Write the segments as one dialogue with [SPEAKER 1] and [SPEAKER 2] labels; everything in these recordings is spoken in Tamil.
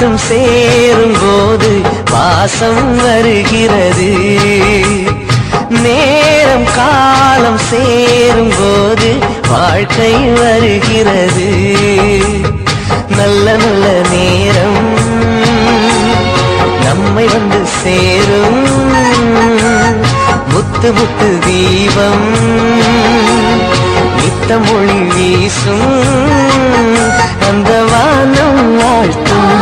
[SPEAKER 1] காத்தும் சேரும் போது வாசம் வருகிறது நேரம் காலம் சேரும் போது வாழ்க்கை வருகிறது நல்ல நல்ல நேரம் நம்மை வந்து சேரும் முத்து முத்து தீபம் நித்த மொழி வீசும் அந்த வானம் வாழ்த்தும்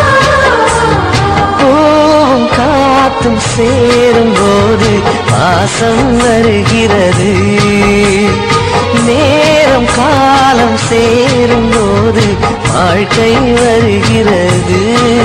[SPEAKER 1] பூவும் காத்தும் சேரும் போது வாசம் வருகிறது நேரம் காலம் சேரும் போது வாழ்க்கை வருகிறது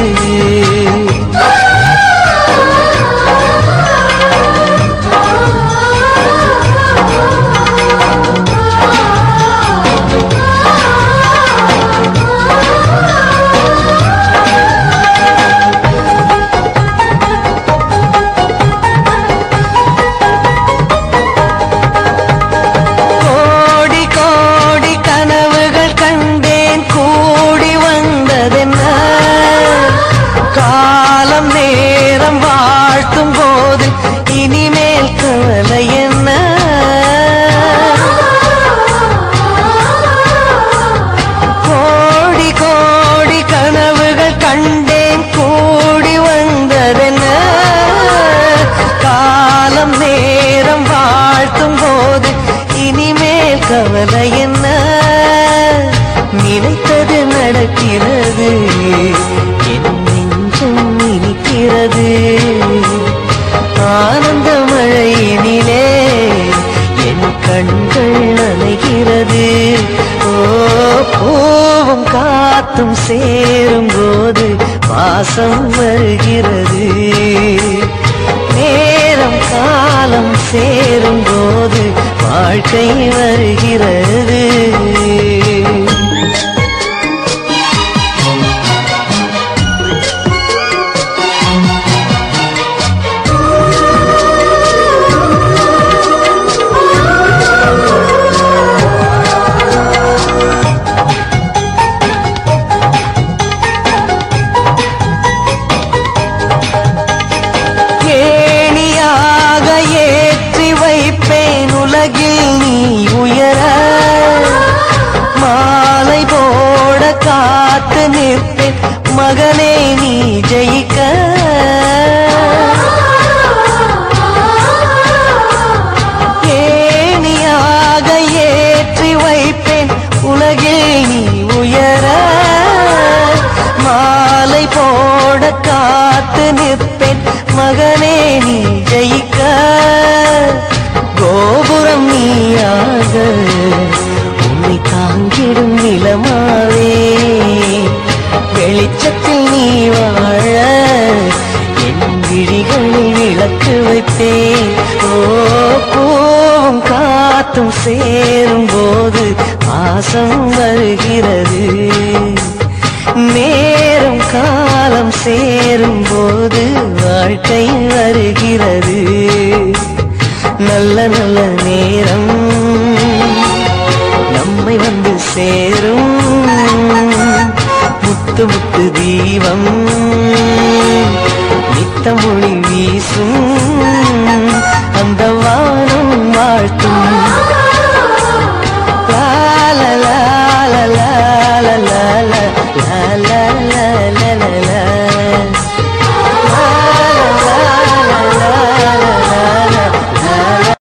[SPEAKER 1] கோடி கோடி கனவுகள் கண்டேன் கூடி வந்ததென்ன காலம் நேரம் வாழ்த்தும் போது இனிமேல் கவலை என்ன கோடி கோடி கனவுகள் கண்டேன் கூடி வந்ததென்ன காலம் நேரம் வாழ்த்தும் போது இனிமேல் கவலை என்ன நினைத்தது நடக்கிறது என் நெஞ்சம் இனிக்கிறது ஆனந்த மழையினிலே என் கண்கள் நனைகிறது ஓ பூவும் காத்தும் சேரும் போது வாசம் வருகிறது நேரம் காலம் சேரும் போது வாழ்க்கை வருகிறது ஏணியாக ஏற்றி வைப்பேன் உலகில் நீ உயர மாலை போட காத்து நிற்பேன் மகனே நீ ஜெயிக்க ஏணியாக ஏற்றி வைப்பேன் உலகில் நீ உயர மாலை போட காத்து நிற்பேன் மகனே நீ ஜெயிக்க கோபுரம் நீயாக உன்னை தாங்கிடும் நிலமாவே வெளிச்சத்தில் நீ வாழ என் விழிகளில் விளக்கு வைப்பேன் ஓ பூவும் காத்தும் சேரும் போது பாசம் வருகிறது நேரம் காலம் சேரும் போது வாழ்க்கை வருகிறது நல்ல நல்ல நேரம் நம்மை வந்து சேரும் முத்து முத்து தீபம் நித்த மொழி வீசும் அந்த வா